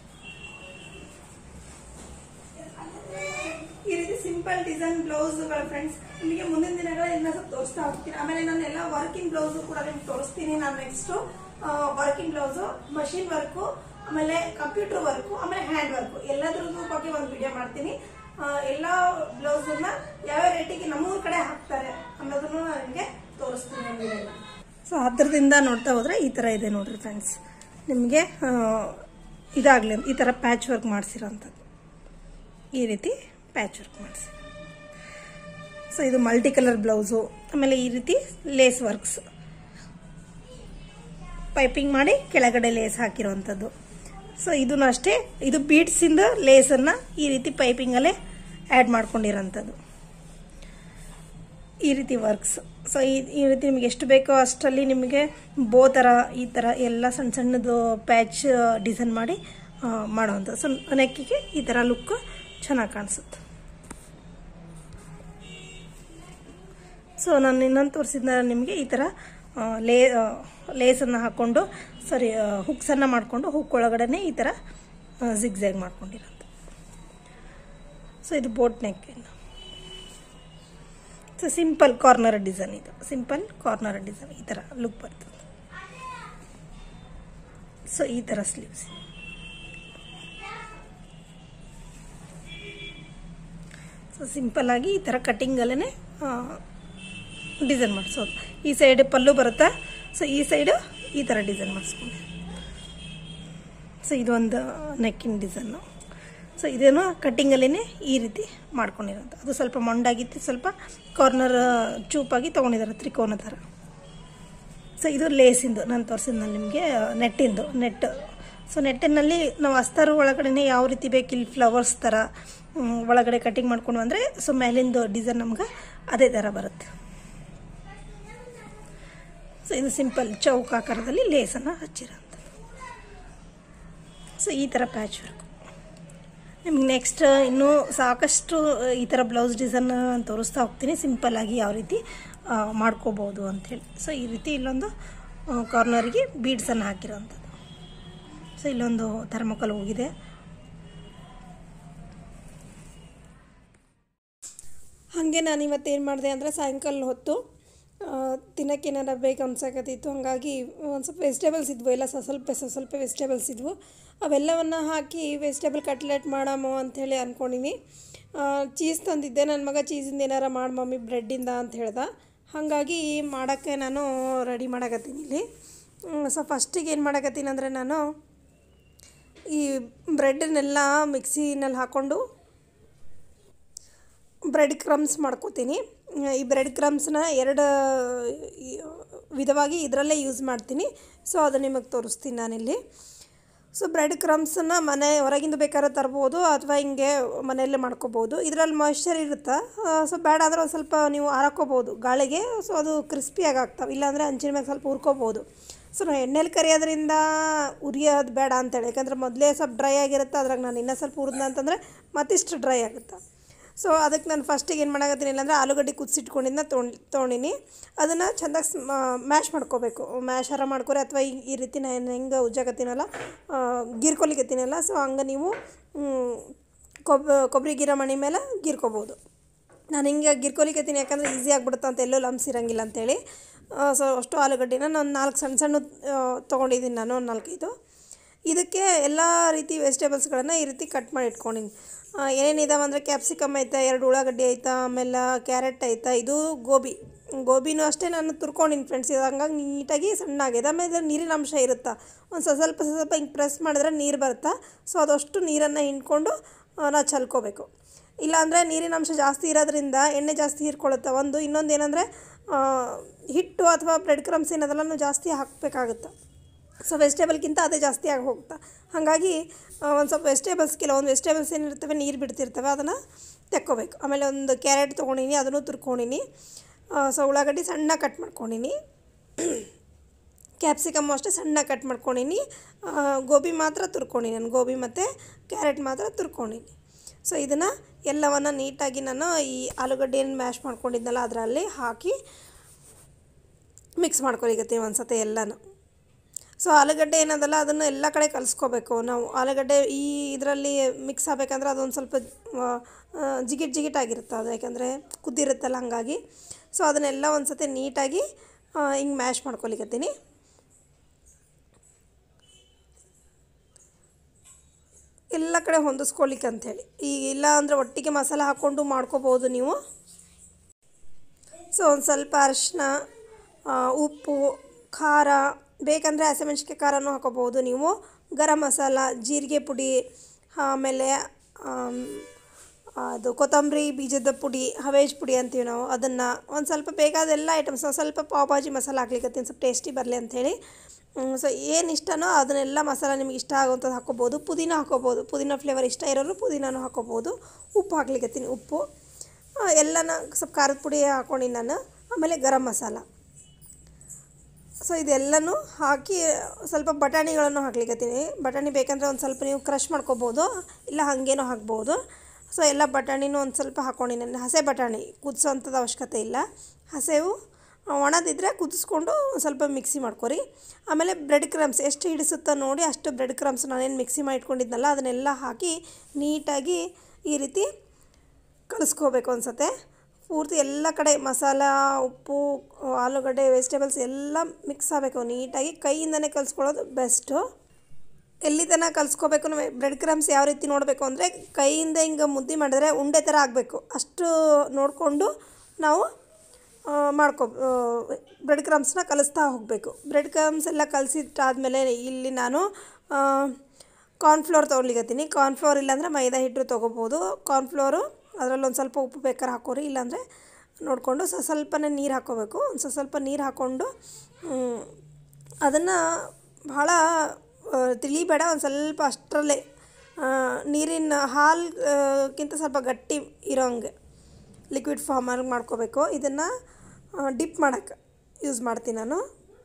ಈ ರೀತಿ ಸಿಂಪಲ್ ಡಿಸೈನ್ ಬ್ಲೌಸ್ಗಳ ಫ್ರೆಂಡ್ಸ್ ನಿಮಗೆ ಮುಂದಿನ ದಿನಗಳ ಇನ್ನ ಸ್ವಲ್ಪ ತೋರಿಸ್ತಾ ಹೋಗ್ತೀನಿ ಆಮೇಲೆ ನಾನು ಎಲ್ಲ ವರ್ಕಿಂಗ್ ಬ್ಲೌಸ್ ಕೂಡ ನಿಮ್ಗೆ ತೋರಿಸ್ತೀನಿ ನಾನು next working blouse machine work ಆಮೇಲೆ ಕಂಪ್ಯೂಟರ್ ವರ್ಕ್ ಆಮೇಲೆ ಹ್ಯಾಂಡ್ ವರ್ಕ್ ಎಲ್ಲದ್ರದ್ದು ಬಗ್ಗೆ ಒಂದು ವಿಡಿಯೋ ಮಾಡ್ತೀನಿ ಆ, ಎಲ್ಲಾ ಬ್ಲೌಸ್ ಅನ್ನ ಯಾವ ರೇಟಿಗೆ ನಮ್ಮೂರ್ ಕಡೆ ಹಾಕ್ತಾರೆ ಅನ್ನೋದನ್ನು ನಾನು ನಿಮಗೆ ತೋರಿಸ್ತೀನಿ ಸೊ ಹತ್ರದಿಂದ ನೋಡ್ತಾ ಹೋದ್ರೆ ಈ ತರ ಇದೆ ನೋಡ್ರಿ ಫ್ರೆಂಡ್ಸ್ ನಿಮಗೆ ಇದಾಗ್ಲಿ ಈ ತರ ಪ್ಯಾಚ್ ವರ್ಕ್ ಮಾಡಿಸಿರೋಂಥದ್ದು ಈ ರೀತಿ ಪ್ಯಾಚ್ ವರ್ಕ್ ಮಾಡಿಸಿ ಸೊ ಇದು ಮಲ್ಟಿ ಕಲರ್ ಬ್ಲೌಸು ಆಮೇಲೆ ಈ ರೀತಿ ಲೇಸ್ ವರ್ಕ್ಸ್ ಪೈಪಿಂಗ್ ಮಾಡಿ ಕೆಳಗಡೆ ಲೇಸ್ ಹಾಕಿರುವಂಥದ್ದು ಸೊ ಇದನ್ನು ಅಷ್ಟೇ ಇದು ಬೀಡ್ಸಿಂದ ಲೇಸನ್ನು ಈ ರೀತಿ ಪೈಪಿಂಗಲ್ಲೇ ಆ್ಯಡ್ ಮಾಡ್ಕೊಂಡಿರೋಂಥದ್ದು ಈ ರೀತಿ ವರ್ಕ್ಸ್ ಸೊ ಈ ಈ ರೀತಿ ನಿಮಗೆ ಎಷ್ಟು ಬೇಕೋ ಅಷ್ಟರಲ್ಲಿ ನಿಮಗೆ ಬೋ ಥರ ಈ ಥರ ಎಲ್ಲ ಸಣ್ಣ ಸಣ್ಣದು ಪ್ಯಾಚ್ ಡಿಸೈನ್ ಮಾಡಿ ಆ, ಮಾಡೋವಂಥದ್ದು ಸೊ ನೆಕ್ಕಿಗೆ ಈ ಥರ ಲುಕ್ ಚೆನ್ನಾಗಿ ಕಾಣಿಸುತ್ತೆ ಸೊ ನಾನು ಇನ್ನೊಂದು ತೋರಿಸಿದ ನಿಮಗೆ ಈ ಥರ ಆ, ಲೇ ಲೇಸನ್ನು ಹಾಕ್ಕೊಂಡು ಸಾರಿ ಹುಕ್ಸನ್ನು ಮಾಡಿಕೊಂಡು ಹುಕ್ ಒಳಗಡೆ ಈ ಥರ ಜಿಗ್ಜ್ಯಾಗ್ ಮಾಡ್ಕೊಂಡಿರೋದು ಸೊ ಇದು boat neck so simple corner design ಇದು ಸಿಂಪಲ್ ಕಾರ್ನರ್ ಡಿಸೈನ್ ಈ ಥರ ಲುಕ್ ಬರ್ತದೆ ಸೊ ಈ ಥರ ಸ್ಲೀವ್ಸ್ ಸೊ ಸಿಂಪಲ್ ಆಗಿ ಈ ಥರ ಕಟ್ಟಿಂಗಲ್ಲೇ ಡಿಸೈನ್ ಮಾಡಿಸೋದು ಈ ಸೈಡ್ ಪಲ್ಲು ಬರುತ್ತಾ ಸೊ ಈ ಸೈಡು ಈ ಥರ ಡಿಸೈನ್ ಮಾಡಿಸ್ಕೊಂಡು ಸೊ ಇದೊಂದು ನೆಕ್ಕಿನ ಡಿಸೈನು ಸೊ ಇದೇನು ಕಟ್ಟಿಂಗಲ್ಲೇ ಈ ರೀತಿ ಮಾಡ್ಕೊಂಡಿರೋದು ಅದು ಸ್ವಲ್ಪ ಮೊಂಡಾಗಿತ್ತು ಸ್ವಲ್ಪ ಕಾರ್ನರ್ ಚೂಪಾಗಿ ತೊಗೊಂಡಿದ್ದಾರೆ ತ್ರಿಕೋನ ಥರ ಸೊ ಇದು ಲೇಸಿಂದು ನಾನು ತೋರಿಸಿದ್ದು ನಿಮಗೆ ನೆಟ್ಟಿಂದು ನೆಟ್ ಸೊ ನೆಟ್ಟಿನಲ್ಲಿ ನಾವು ಅಸ್ತಾರು ಒಳಗಡೆ ಯಾವ ರೀತಿ ಬೇಕು ಇಲ್ಲಿ ಫ್ಲವರ್ಸ್ ಥರ ಹ್ಮ್, ಒಳಗಡೆ ಕಟಿಂಗ್ ಮಾಡ್ಕೊಂಡು ಅಂದರೆ ಸೊ ಮೇಲಿಂದು ಡಿಸೈನ್ ನಮ್ಗೆ ಅದೇ ಥರ ಬರುತ್ತೆ ಸೊ ಇದು ಸಿಂಪಲ್ ಚೌಕ ಆಕಾರದಲ್ಲಿ ಲೇಸನ್ನು ಹಚ್ಚಿರೋಂಥದ್ದು ಸೊ ಈ ಥರ ಪ್ಯಾಚ್ ವರ್ಕ್ ನಿಮ್ಗೆ ನೆಕ್ಸ್ಟ್ ಇನ್ನೂ ಸಾಕಷ್ಟು ಈ ಥರ ಬ್ಲೌಸ್ ಡಿಸೈನ್ ತೋರಿಸ್ತಾ ಹೋಗ್ತೀನಿ ಸಿಂಪಲ್ ಆಗಿ ಯಾವ ರೀತಿ ಆ, ಮಾಡ್ಕೋಬೋದು ಅಂಥೇಳಿ ಸೊ ಈ ರೀತಿ ಇಲ್ಲೊಂದು ಕಾರ್ನರ್ಗೆ ಬೀಡ್ಸನ್ನು ಹಾಕಿರೋಂಥದ್ದು ಸೊ ಇಲ್ಲೊಂದು ಥರ್ಮಕಲ್ ಹೋಗಿದೆ ಹಾಗೆ ನಾನು ಇವತ್ತೇನು ಮಾಡಿದೆ ಅಂದರೆ ಸಾಯಂಕಾಲ ಹೊತ್ತು ತಿನ್ನೋಕೆ ಏನಾರ ಬೇಕು ಅನ್ಸಕತ್ತಿತ್ತು ಹಾಗಾಗಿ ಒಂದು ಸ್ವಲ್ಪ ವೆಜಿಟೇಬಲ್ಸ್ ಇದ್ವು ಎಲ್ಲ ಸ ಸ್ವಲ್ಪ ಸ ಸ್ವಲ್ಪ ವೆಜಿಟೇಬಲ್ಸ್ ಇದ್ವು ಅವೆಲ್ಲವನ್ನು ಹಾಕಿ ವೆಜಿಟೇಬಲ್ ಕಟ್ಲೆಟ್ ಮಾಡಮೋ ಅಂಥೇಳಿ ಅಂದ್ಕೊಂಡಿನಿ ಚೀಸ್ ತಂದಿದ್ದೆ ನನ್ನ ಮಗ ಚೀಸಿಂದ ಏನಾರ ಮಾಡಿ ಮಮ್ಮಿ ಬ್ರೆಡ್ಡಿಂದ ಅಂತ ಹೇಳ್ದ ಹಾಗಾಗಿ ಮಾಡೋಕ್ಕೆ ನಾನು ರೆಡಿ ಮಾಡಕತ್ತೀನಿ ಇಲ್ಲಿ ಸೊ ಫಸ್ಟಿಗೆ ಏನು ಮಾಡಕತ್ತೀನಿ ಅಂದರೆ ನಾನು ಈ ಬ್ರೆಡ್ಡನ್ನೆಲ್ಲ ಮಿಕ್ಸಿನಲ್ಲಿ ಹಾಕ್ಕೊಂಡು ಬ್ರೆಡ್ ಕ್ರಮ್ಸ್ ಮಾಡ್ಕೋತೀನಿ ಈ ಬ್ರೆಡ್ ಕ್ರಮ್ಸ್ನ ಎರಡು ಈ ವಿಧವಾಗಿ ಇದರಲ್ಲೇ ಯೂಸ್ ಮಾಡ್ತೀನಿ ಸೊ ಅದು ನಿಮಗೆ ತೋರಿಸ್ತೀನಿ ನಾನಿಲ್ಲಿ ಸೊ ಬ್ರೆಡ್ ಕ್ರಮ್ಸನ್ನು ಮನೆ ಹೊರಗಿಂದ ಬೇಕಾದ್ರೆ ತರ್ಬೋದು ಅಥವಾ ಹಿಂಗೆ ಮನೆಯಲ್ಲೇ ಮಾಡ್ಕೋಬೋದು ಇದರಲ್ಲಿ ಮಾಯ್ಶ್ಚರ್ ಇರುತ್ತೆ ಸೊ ಬೇಡ ಅಂದರೆ ಒಂದು ಸ್ವಲ್ಪ ನೀವು ಹಾರಾಕೋಬೋದು ಗಾಳಿಗೆ ಸೊ ಅದು ಕ್ರಿಸ್ಪಿಯಾಗಿ ಆಗ್ತಾವೆ ಇಲ್ಲಾಂದರೆ ಹಂಚಿನ ಮ್ಯಾಗ ಸ್ವಲ್ಪ ಹುರ್ಕೋಬೋದು ಸೊ ನಾವು ಎಣ್ಣೆಲಿ ಕರಿಯೋದ್ರಿಂದ ಉರಿಯೋದು ಬೇಡ ಅಂತೇಳಿ ಯಾಕಂದ್ರೆ ಮೊದಲೇ ಸ್ವಲ್ಪ ಡ್ರೈ ಆಗಿರುತ್ತೆ ಅದ್ರಾಗ ನಾನು ಇನ್ನೂ ಸ್ವಲ್ಪ ಹುರಿದ್ನ ಅಂತಂದರೆ ಮತ್ತಿಷ್ಟು ಡ್ರೈ ಆಗುತ್ತೆ ಸೊ ಅದಕ್ಕೆ ನಾನು ಫಸ್ಟಿಗೆ ಏನು ಮಾಡಕತ್ತೀನಿ ಇಲ್ಲಾಂದ್ರೆ ಆಲೂಗಡ್ಡೆ ಕುದಿಸಿಟ್ಕೊಂಡಿದ್ದ ತೊಗೊಂಡು ತೊಗೊಂಡಿನಿ ಅದನ್ನು ಚೆಂದಾಗಿ ಮ್ಯಾಶ್ ಮಾಡ್ಕೋಬೇಕು ಮ್ಯಾಶ್ ಹರ ಮಾಡ್ಕೊರಿ ಅಥವಾ ಈ ಈ ರೀತಿ ನಾನು ಹೆಂಗೆ ಉಜ್ಜಾಕತ್ತೀನಲ್ಲ ಗೀರ್ಕೊಲಿಕತ್ತೀನಲ್ಲ ಸೊ ಹಂಗೆ ನೀವು ಕೊಬ್ ಕೊಬ್ಬರಿ ಗಿರ ಮಣಿ ಮೇಲೆ ಗೀರ್ಕೋಬೋದು ನಾನು ಹಿಂಗೆ ಗಿರ್ಕೊಲಿಕತ್ತೀನಿ ಯಾಕಂದರೆ ಈಸಿ ಆಗಿಬಿಡುತ್ತೆ ಅಂತ ಎಲ್ಲೂ ಲಮ್ಸ್ ಇರಂಗಿಲ್ಲ ಅಂತೇಳಿ ಸೊ ಅಷ್ಟು ಆಲೂಗಡ್ಡೆನ ನಾನು ನಾಲ್ಕು ಸಣ್ಣ ಸಣ್ಣ ತೊಗೊಂಡಿದ್ದೀನಿ ನಾನು ಒಂದು ನಾಲ್ಕೈದು ಇದಕ್ಕೆ ಎಲ್ಲ ರೀತಿ ವೆಜಿಟೇಬಲ್ಸ್ಗಳನ್ನು ಈ ರೀತಿ ಕಟ್ ಮಾಡಿ ಇಟ್ಕೊಂಡಿನಿ ಏನೇನಿದಾವೆ ಅಂದರೆ ಕ್ಯಾಪ್ಸಿಕಮ್ ಐತೆ ಎರಡು ಉಳ್ಳಾಗಡ್ಡಿ ಐತಾ ಆಮೇಲೆ ಕ್ಯಾರೆಟ್ ಐತಾ ಇದು ಗೋಬಿ ಗೋಬಿನೂ ಅಷ್ಟೇ ನಾನು ತುರ್ಕೊಂಡಿನಿ ಫ್ರೆಂಡ್ಸ್ ಇದು ಹಂಗಾಗಿ ನೀಟಾಗಿ ಸಣ್ಣ ಆಗಿದೆ ಆಮೇಲೆ ನೀರಿನ ಅಂಶ ಇರುತ್ತಾ ಒಂದು ಸ್ವಲ್ಪ ಸ್ವಲ್ಪ ಹಿಂಗೆ ಪ್ರೆಸ್ ಮಾಡಿದ್ರೆ ನೀರು ಬರುತ್ತಾ ಸೊ ಅದಷ್ಟು ನೀರನ್ನು ಹಿಂಡ್ಕೊಂಡು ನಾವು ಚಲ್ಕೋಬೇಕು ಇಲ್ಲಾಂದರೆ ನೀರಿನ ಅಂಶ ಜಾಸ್ತಿ ಇರೋದ್ರಿಂದ ಎಣ್ಣೆ ಜಾಸ್ತಿ ಹೀರ್ಕೊಳ್ಳುತ್ತೆ ಒಂದು ಇನ್ನೊಂದು ಏನಂದರೆ ಹಿಟ್ಟು ಅಥವಾ ಬ್ರೆಡ್ ಕ್ರಮ್ಸ್ ಏನದೆಲ್ಲ ಜಾಸ್ತಿ ಹಾಕಬೇಕಾಗುತ್ತೆ ಸೊ ವೆಜಿಟೇಬಲ್ಗಿಂತ ಅದೇ ಜಾಸ್ತಿ ಆಗಿ ಹೋಗ್ತಾ ಹಾಗಾಗಿ ಒಂದು ಸ್ವಲ್ಪ ವೆಜಿಟೇಬಲ್ಸ್ ಕೆಲವೊಂದು ವೆಜಿಟೇಬಲ್ಸ್ ಏನಿರ್ತವೆ ನೀರು ಬಿಡ್ತಿರ್ತವೆ ಅದನ್ನು ತೆಕ್ಕೋಬೇಕು ಆಮೇಲೆ ಒಂದು ಕ್ಯಾರೆಟ್ ತೊಗೊಂಡಿನಿ ಅದನ್ನು ತುರ್ಕೊಂಡಿನಿ ಸೊ ಉಳ್ಳಾಗಡ್ಡಿ ಸಣ್ಣ ಕಟ್ ಮಾಡ್ಕೊಂಡಿನಿ ಕ್ಯಾಪ್ಸಿಕಮ್ ಅಷ್ಟೇ ಸಣ್ಣ ಕಟ್ ಮಾಡ್ಕೊಂಡಿನಿ ಗೋಬಿ ಮಾತ್ರ ತುರ್ಕೊಂಡಿನಿ ನಾನು ಗೋಬಿ ಮತ್ತು ಕ್ಯಾರೆಟ್ ಮಾತ್ರ ತುರ್ಕೊಂಡಿನಿ ಸೊ ಇದನ್ನು ಎಲ್ಲವನ್ನು ನೀಟಾಗಿ ನಾನು ಈ ಆಲೂಗಡ್ಡೆಯನ್ನು ಮ್ಯಾಶ್ ಮಾಡ್ಕೊಂಡಿದ್ನಲ್ಲ ಅದರಲ್ಲಿ ಹಾಕಿ ಮಿಕ್ಸ್ ಮಾಡ್ಕೊಳಿಕತ್ತೀನಿ ಒಂದು ಸತಿ ಎಲ್ಲನೂ ಸೊ ಆಲೂಗಡ್ಡೆ ಏನದಲ್ಲ ಅದನ್ನು ಎಲ್ಲ ಕಡೆ ಕಲಿಸ್ಕೋಬೇಕು ನಾವು ಆಲೂಗಡ್ಡೆ ಈ ಇದರಲ್ಲಿ ಮಿಕ್ಸ್ ಆಗಬೇಕಂದ್ರೆ ಅದೊಂದು ಸ್ವಲ್ಪ ಜಿಗಿಟ್ ಜಿಗಿಟಾಗಿರುತ್ತೆ ಅದು ಯಾಕಂದರೆ ಕುದ್ದಿರುತ್ತಲ್ಲ ಹಂಗಾಗಿ ಸೊ ಅದನ್ನೆಲ್ಲ ಒಂದು ಸತಿ ನೀಟಾಗಿ ಹಿಂಗೆ ಮ್ಯಾಶ್ ಮಾಡ್ಕೊಲಿಕತ್ತೀನಿ ಎಲ್ಲ ಕಡೆ ಹೊಂದಿಸ್ಕೊಳಿಕ್ಕೆ ಅಂಥೇಳಿ ಈಗ ಇಲ್ಲ ಅಂದರೆ ಒಟ್ಟಿಗೆ ಮಸಾಲೆ ಹಾಕ್ಕೊಂಡು ಮಾಡ್ಕೋಬೋದು ನೀವು ಸೊ ಒಂದು ಸ್ವಲ್ಪ ಅರಿಶಿನ ಉಪ್ಪು ಖಾರ ಬೇಕಂದರೆ ಹಸಿಮೆಣ್ಸಿಕಾಯಿ ಖಾರನೂ ಹಾಕೋಬೋದು ನೀವು ಗರಂ ಮಸಾಲ ಜೀರಿಗೆ ಪುಡಿ ಆಮೇಲೆ ಅದು ಕೊತ್ತಂಬರಿ ಬೀಜದ ಪುಡಿ ಹವೇಜ್ ಪುಡಿ ಅಂತೀವಿ ನಾವು ಅದನ್ನು ಒಂದು ಸ್ವಲ್ಪ ಬೇಕಾದ ಎಲ್ಲ ಐಟಮ್ಸ್ ಸ್ವಲ್ಪ ಪಾವ್ ಭಾಜಿ ಮಸಾಲ ಹಾಕ್ಲಿಕ್ಕೆ ಸ್ವಲ್ಪ ಟೇಸ್ಟಿ ಬರಲಿ ಅಂಥೇಳಿ ಸೊ ಏನು ಇಷ್ಟನೋ ಅದನ್ನೆಲ್ಲ ಮಸಾಲ ನಿಮ್ಗೆ ಇಷ್ಟ ಆಗುವಂಥದ್ದು ಹಾಕೋಬೋದು ಪುದೀನ ಹಾಕೋಬೋದು ಪುದೀನ ಫ್ಲೇವರ್ ಇಷ್ಟ ಇರೋರು ಪುದೀನನೂ ಹಾಕೋಬೋದು ಉಪ್ಪು ಹಾಕ್ಲಿಕ್ಕತ್ತೀನಿ ಉಪ್ಪು ಎಲ್ಲನ ಸ್ವಲ್ಪ ಖಾರದ ಪುಡಿ ಹಾಕ್ಕೊಂಡಿನಿ ನಾನು ಆಮೇಲೆ ಗರಂ ಮಸಾಲ ಸೊ ಇದೆಲ್ಲನೂ ಹಾಕಿ ಸ್ವಲ್ಪ ಬಟಾಣಿಗಳನ್ನು ಹಾಕ್ಲಿಕ್ಕತ್ತೀನಿ ಬಟಾಣಿ ಬೇಕಂದರೆ ಒಂದು ಸ್ವಲ್ಪ ನೀವು ಕ್ರಷ್ ಮಾಡ್ಕೋಬೋದು ಇಲ್ಲ ಹಾಗೇನೂ ಹಾಕ್ಬೋದು ಸೊ ಎಲ್ಲ ಬಟಾಣಿನೂ ಒಂದು ಸ್ವಲ್ಪ ಹಾಕ್ಕೊಂಡಿನಿ ನಾನು ಹಸೆ ಬಟಾಣಿ ಕುದಿಸೋಂಥದ್ದು ಅವಶ್ಯಕತೆ ಇಲ್ಲ ಹಸೆವು ಒಣದಿದ್ದರೆ ಕುದಿಸ್ಕೊಂಡು ಒಂದು ಸ್ವಲ್ಪ ಮಿಕ್ಸಿ ಮಾಡ್ಕೊರಿ ಆಮೇಲೆ ಬ್ರೆಡ್ ಕ್ರಮ್ಸ್ ಎಷ್ಟು ಹಿಡಿಸುತ್ತೋ ನೋಡಿ ಅಷ್ಟು ಬ್ರೆಡ್ ಕ್ರಮ್ಸ್ ನಾನೇನು ಮಿಕ್ಸಿ ಮಾಡಿ ಇಟ್ಕೊಂಡಿದ್ನಲ್ಲ ಅದನ್ನೆಲ್ಲ ಹಾಕಿ ನೀಟಾಗಿ ಈ ರೀತಿ ಕಲಿಸ್ಕೋಬೇಕು ಅನ್ಸತ್ತೆ ಪೂರ್ತಿ ಎಲ್ಲ ಕಡೆ ಮಸಾಲ ಉಪ್ಪು ಆಲೂಗಡ್ಡೆ ವೆಜಿಟೇಬಲ್ಸ್ ಎಲ್ಲ ಮಿಕ್ಸ್ ಆಗಬೇಕು ನೀಟಾಗಿ ಕೈಯಿಂದನೇ ಕಲಿಸ್ಕೊಳ್ಳೋದು ಬೆಸ್ಟು ಎಲ್ಲಿ ತನಕ ಕಲಿಸ್ಕೋಬೇಕು ಬ್ರೆಡ್ ಕ್ರಮ್ಸ್ ಯಾವ ರೀತಿ ನೋಡಬೇಕು ಅಂದರೆ ಕೈಯಿಂದ ಹಿಂಗೆ ಮುದ್ದೆ ಮಾಡಿದ್ರೆ ಉಂಡೆ ಥರ ಆಗಬೇಕು ಅಷ್ಟು ನೋಡಿಕೊಂಡು ನಾವು ಮಾಡ್ಕೊ ಬ್ರೆಡ್ ಕ್ರಮ್ಸ್ನ ಕಲಿಸ್ತಾ ಹೋಗಬೇಕು ಬ್ರೆಡ್ ಕ್ರಮ್ಸ್ ಎಲ್ಲ ಕಲಸಿಟ್ಟಾದ್ಮೇಲೆ ಇಲ್ಲಿ ನಾನು ಕಾರ್ನ್ಫ್ಲೋರ್ ತೊಗೊಳ್ಲಿಕತ್ತೀನಿ ಕಾರ್ನ್ಫ್ಲೋರ್ ಇಲ್ಲಾಂದರೆ ಮೈದಾ ಹಿಟ್ಟು ತೊಗೋಬೋದು ಕಾರ್ನ್ಫ್ಲೋರು ಅದರಲ್ಲಿ ಒಂದು ಸ್ವಲ್ಪ ಉಪ್ಪು ಬೇಕಾದ್ರೆ ಹಾಕೋರಿ ಇಲ್ಲಾಂದರೆ ನೋಡಿಕೊಂಡು ಸ ಸ್ವಲ್ಪನೇ ನೀರು ಹಾಕ್ಕೋಬೇಕು ಒಂದು ಸ್ವಲ್ಪ ಸ್ವಲ್ಪ ನೀರು ಹಾಕ್ಕೊಂಡು ಅದನ್ನು ಭಾಳ ತಿಳಿಬೇಡ ಒಂದು ಸ್ವಲ್ಪ ಅಷ್ಟರಲ್ಲೇ ನೀರಿನ ಹಾಲ್ಗಿಂತ ಸ್ವಲ್ಪ ಗಟ್ಟಿ ಇರೋಂಗೆ ಲಿಕ್ವಿಡ್ ಫಾರ್ಮಲ್ಲಿ ಮಾಡ್ಕೋಬೇಕು ಇದನ್ನು ಡಿಪ್ ಮಾಡೋಕ್ಕೆ ಯೂಸ್ ಮಾಡ್ತೀನಿ ನಾನು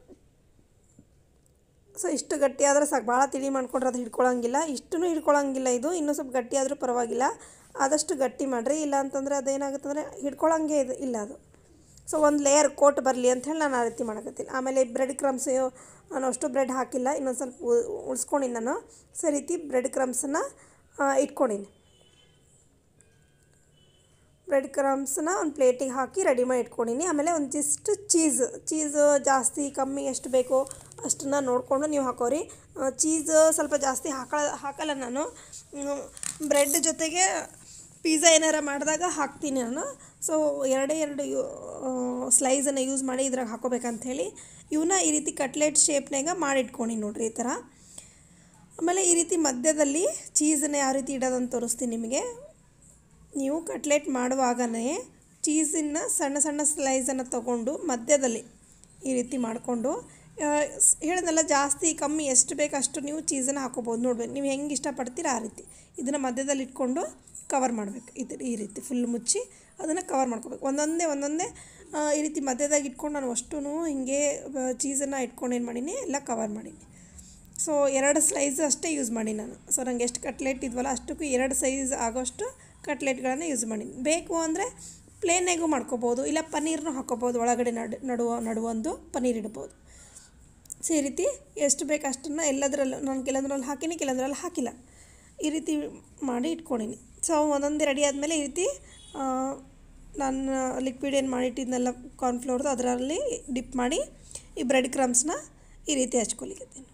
ಸೊ ಇಷ್ಟು ಗಟ್ಟಿ ಆದರೆ ಸಾಕು ಭಾಳ ತಿಳಿ ಮಾಡ್ಕೊಂಡ್ರೆ ಅದು ಹಿಡ್ಕೊಳಂಗಿಲ್ಲ ಇಷ್ಟೂ ಹಿಡ್ಕೊಳಂಗಿಲ್ಲ ಇದು ಇನ್ನೂ ಸ್ವಲ್ಪ ಗಟ್ಟಿ ಆದರೂ ಪರವಾಗಿಲ್ಲ ಆದಷ್ಟು ಗಟ್ಟಿ ಮಾಡಿರಿ ಇಲ್ಲ ಅಂತಂದರೆ ಅದೇನಾಗುತ್ತೆ ಅಂದರೆ ಹಿಡ್ಕೊಳಂಗೆ ಇದು ಇಲ್ಲ ಅದು ಸೊ ಒಂದು ಲೇಯರ್ ಕೋಟ್ ಬರಲಿ ಅಂಥೇಳಿ ನಾನು ಆ ರೀತಿ ಮಾಡಕತ್ತೀನಿ ಆಮೇಲೆ ಬ್ರೆಡ್ ಕ್ರಮ್ಸ್ ನಾನು ಅಷ್ಟು ಬ್ರೆಡ್ ಹಾಕಿಲ್ಲ ಇನ್ನೊಂದು ಸ್ವಲ್ಪ ಉಳಿಸ್ಕೊಂಡಿನಿ ನಾನು ಸೊ ರೀತಿ ಬ್ರೆಡ್ ಕ್ರಮ್ಸನ್ನು ಇಟ್ಕೊಂಡಿನಿ ಬ್ರೆಡ್ ಕ್ರಮ್ಸ್ನ ಒಂದು ಪ್ಲೇಟಿಗೆ ಹಾಕಿ ರೆಡಿ ಮಾಡಿ ಇಟ್ಕೊಂಡಿನಿ ಆಮೇಲೆ ಒಂದಿಷ್ಟು ಚೀಸ್ ಚೀಸ್ ಜಾಸ್ತಿ ಕಮ್ಮಿ ಎಷ್ಟು ಬೇಕೋ ಅಷ್ಟನ್ನು ನೋಡಿಕೊಂಡು ನೀವು ಹಾಕೋರಿ ಚೀಸ್ ಸ್ವಲ್ಪ ಜಾಸ್ತಿ ಹಾಕ ಹಾಕಲ್ಲ ನಾನು ಬ್ರೆಡ್ ಜೊತೆಗೆ ಪಿಜ್ಜಾ ಏನಾರ ಮಾಡಿದಾಗ ಹಾಕ್ತೀನಿ ನಾನು ಸೊ ಎರಡೇ ಎರಡು ಸ್ಲೈಸನ್ನು ಯೂಸ್ ಮಾಡಿ ಇದ್ರಾಗ ಹಾಕೋಬೇಕಂತ ಹೇಳಿ ಇವನ್ನ ಈ ರೀತಿ ಕಟ್ಲೆಟ್ ಶೇಪ್ನಾಗ ಮಾಡಿಟ್ಕೊಂಡು ನೋಡ್ರಿ ಈ ಥರ ಆಮೇಲೆ ಈ ರೀತಿ ಮಧ್ಯದಲ್ಲಿ ಚೀಸನ್ನು ಯಾವ ರೀತಿ ಇಡೋದಂತ ತೋರಿಸ್ತೀನಿ ನಿಮಗೆ ನೀವು ಕಟ್ಲೆಟ್ ಮಾಡುವಾಗನೇ ಚೀಸನ್ನು ಸಣ್ಣ ಸಣ್ಣ ಸ್ಲೈಸನ್ನು ತಗೊಂಡು ಮಧ್ಯದಲ್ಲಿ ಈ ರೀತಿ ಮಾಡಿಕೊಂಡು ಹೇಳಿದ್ನಲ್ಲ ಜಾಸ್ತಿ ಕಮ್ಮಿ ಎಷ್ಟು ಬೇಕು ಅಷ್ಟು ನೀವು ಚೀಸನ್ನು ಹಾಕೋಬೋದು ನೋಡ್ಬೇಕು ನೀವು ಹೆಂಗೆ ಇಷ್ಟಪಡ್ತೀರ ಆ ರೀತಿ ಇದನ್ನು ಮಧ್ಯದಲ್ಲಿ ಇಟ್ಕೊಂಡು ಕವರ್ ಮಾಡಬೇಕು ಇದು ಈ ರೀತಿ ಫುಲ್ ಮುಚ್ಚಿ ಅದನ್ನು ಕವರ್ ಮಾಡ್ಕೋಬೇಕು ಒಂದೊಂದೇ ಒಂದೊಂದೇ ಆ, ಈ ರೀತಿ ಮಧ್ಯದಾಗ ಇಟ್ಕೊಂಡು ನಾನು ಅಷ್ಟೂ ಹಿಂಗೆ ಚೀಸನ್ನು ಇಟ್ಕೊಂಡು ಏನು ಮಾಡೀನಿ ಎಲ್ಲ ಕವರ್ ಮಾಡೀನಿ ಸೊ ಎರಡು ಸ್ಲೈಸ್ ಅಷ್ಟೇ ಯೂಸ್ ಮಾಡಿ ನಾನು ಸೊ ನಂಗೆ ಎಷ್ಟು ಕಟ್ಲೆಟ್ ಇದ್ವಲ್ಲ ಅಷ್ಟಕ್ಕೂ ಎರಡು ಸೈಜ್ ಆಗೋಷ್ಟು ಕಟ್ಲೆಟ್ಗಳನ್ನು ಯೂಸ್ ಮಾಡೀನಿ ಬೇಕು ಅಂದರೆ ಪ್ಲೇನಾಗೂ ಮಾಡ್ಕೋಬೋದು ಇಲ್ಲ ಪನ್ನೀರ್ನೂ ಹಾಕೋಬೋದು ಒಳಗಡೆ ನಡು ನಡುವ ನಡುವೊಂದು ಪನ್ನೀರ್ ಇಡ್ಬೋದು ಸೊ ಈ ರೀತಿ ಎಷ್ಟು ಬೇಕು ಅಷ್ಟನ್ನು ಎಲ್ಲದರಲ್ಲೂ ನಾನು ಕೆಲವೊಂದ್ರಲ್ಲಿ ಹಾಕೀನಿ ಕೆಲವೊಂದ್ರಲ್ಲಿ ಹಾಕಿಲ್ಲ ಈ ರೀತಿ ಮಾಡಿ ಇಟ್ಕೊಂಡಿನಿ ಸೊ ಒಂದೊಂದೇ ರೆಡಿ ಆದಮೇಲೆ ಈ ರೀತಿ ಆ, ನಾನು ಲಿಕ್ವಿಡ್ ಏನು ಮಾಡಿಟ್ಟಿದ್ನೆಲ್ಲ ಕಾರ್ನ್ಫ್ಲೋರ್ದು ಅದರಲ್ಲಿ ಡಿಪ್ ಮಾಡಿ ಈ ಬ್ರೆಡ್ ಕ್ರಮ್ಸ್ನ ಈ ರೀತಿ ಹಚ್ಕೊಲಿಕತ್ತೀನಿ